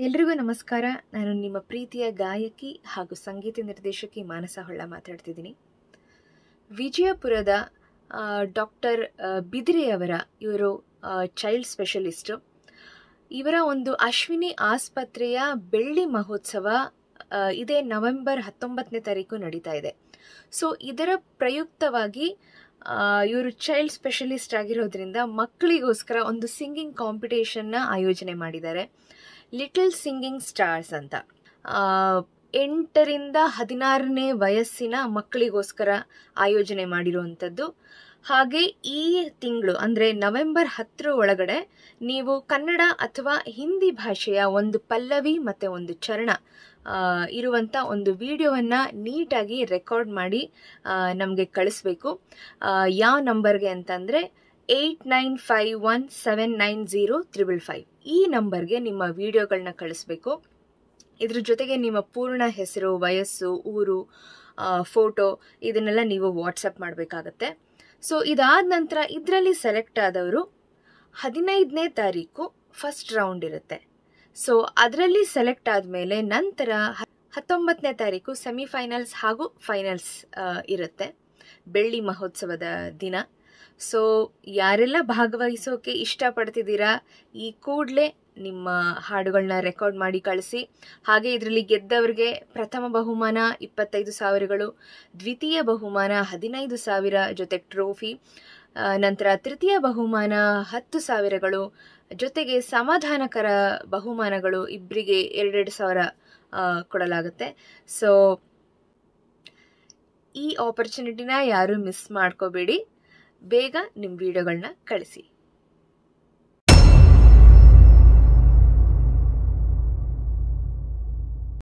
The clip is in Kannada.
ಎಲ್ರಿಗೂ ನಮಸ್ಕಾರ ನಾನು ನಿಮ್ಮ ಪ್ರೀತಿಯ ಗಾಯಕಿ ಹಾಗೂ ಸಂಗೀತ ನಿರ್ದೇಶಕಿ ಮಾನಸ ಹೊಳ್ಳ ಮಾತಾಡ್ತಿದ್ದೀನಿ ವಿಜಯಪುರದ ಡಾಕ್ಟರ್ ಬಿದಿರೆಯವರ ಇವರು ಚೈಲ್ಡ್ ಸ್ಪೆಷಲಿಸ್ಟು ಇವರ ಒಂದು ಅಶ್ವಿನಿ ಆಸ್ಪತ್ರೆಯ ಬೆಳ್ಳಿ ಮಹೋತ್ಸವ ಆ, ಇದೇ ನವೆಂಬರ್ ಹತ್ತೊಂಬತ್ತನೇ ತಾರೀಕು ನಡೀತಾ ಇದೆ ಸೊ ಇದರ ಪ್ರಯುಕ್ತವಾಗಿ ಆ, ಇವರು ಚೈಲ್ಡ್ ಸ್ಪೆಷಲಿಸ್ಟ್ ಆಗಿರೋದ್ರಿಂದ ಮಕ್ಕಳಿಗೋಸ್ಕರ ಒಂದು ಸಿಂಗಿಂಗ್ ಕಾಂಪಿಟೇಷನ್ನ ಆಯೋಜನೆ ಮಾಡಿದ್ದಾರೆ ಲಿಟಲ್ ಸಿಂಗಿಂಗ್ ಸ್ಟಾರ್ಸ್ ಅಂತ ಆ, ಎಂಟರಿಂದ ಹದಿನಾರನೇ ವಯಸ್ಸಿನ ಮಕ್ಕಳಿಗೋಸ್ಕರ ಆಯೋಜನೆ ಮಾಡಿರುವಂಥದ್ದು ಹಾಗೆ ಈ ತಿಂಗಳು ಅಂದರೆ ನವೆಂಬರ್ ಹತ್ತರ ಒಳಗಡೆ ನೀವು ಕನ್ನಡ ಅಥವಾ ಹಿಂದಿ ಭಾಷೆಯ ಒಂದು ಪಲ್ಲವಿ ಮತ್ತು ಒಂದು ಚರಣ ಆ, ಇರುವಂಥ ಒಂದು ವಿಡಿಯೋವನ್ನು ನೀಟಾಗಿ ರೆಕಾರ್ಡ್ ಮಾಡಿ ನಮಗೆ ಕಳಿಸ್ಬೇಕು ಯಾವ ನಂಬರ್ಗೆ ಅಂತಂದರೆ eight nine five one seven nine zero triple five ಈ ನಂಬರ್ಗೆ ನಿಮ್ಮ ವಿಡಿಯೋಗಳನ್ನ ಕಳಿಸ್ಬೇಕು ಇದ್ರ ಜೊತೆಗೆ ನಿಮ್ಮ ಪೂರ್ಣ ಹೆಸರು ವಯಸ್ಸು ಊರು ಫೋಟೋ ಇದನ್ನೆಲ್ಲ ನೀವು ವಾಟ್ಸಪ್ ಮಾಡಬೇಕಾಗತ್ತೆ ಸೊ ಇದಾದ ನಂತರ ಇದರಲ್ಲಿ ಸೆಲೆಕ್ಟ್ ಆದವರು ಹದಿನೈದನೇ ತಾರೀಕು ಫಸ್ಟ್ ರೌಂಡ್ ಇರುತ್ತೆ ಸೊ ಅದರಲ್ಲಿ ಸೆಲೆಕ್ಟ್ ಆದಮೇಲೆ ನಂತರ ಹ- ಹತ್ತೊಂಬತ್ತನೇ ತಾರೀಕು ಸೆಮಿಫೈನಲ್ಸ್ ಹಾಗೂ ಫೈನಲ್ಸ್ ಇರುತ್ತೆ ಬೆಳ್ಳಿ ಮಹೋತ್ಸವದ ದಿನ ಸೊ ಯಾರೆಲ್ಲ ಭಾಗವಹಿಸೋಕೆ ಇಷ್ಟಪಡ್ತಿದ್ದೀರಾ ಈ ಕೂಡಲೇ ನಿಮ್ಮ ಹಾಡುಗಳನ್ನ ರೆಕಾರ್ಡ್ ಮಾಡಿ ಕಳಿಸಿ ಹಾಗೆ ಇದರಲ್ಲಿ ಗೆದ್ದವರಿಗೆ ಪ್ರಥಮ ಬಹುಮಾನ ಇಪ್ಪತ್ತೈದು ಸಾವಿರಗಳು ದ್ವಿತೀಯ ಬಹುಮಾನ ಹದಿನೈದು ಸಾವಿರ ಜೊತೆ ಟ್ರೋಫಿ ಆ, ನಂತರ ತೃತೀಯ ಬಹುಮಾನ ಹತ್ತು ಸಾವಿರಗಳು ಜೊತೆಗೆ ಸಮಾಧಾನಕರ ಬಹುಮಾನಗಳು ಇಬ್ಬರಿಗೆ ಎರಡೆರಡು ಸಾವಿರ ಆ, ಕೊಡಲಾಗುತ್ತೆ ಸೊ ಈ ಆಪರ್ಚುನಿಟಿನ ಯಾರು ಮಿಸ್ ಮಾಡ್ಕೋಬೇಡಿ ಬೇಗ ನಿಮ್ಮ ವಿಡಿಯೋಗಳನ್ನ ಕಳಿಸಿ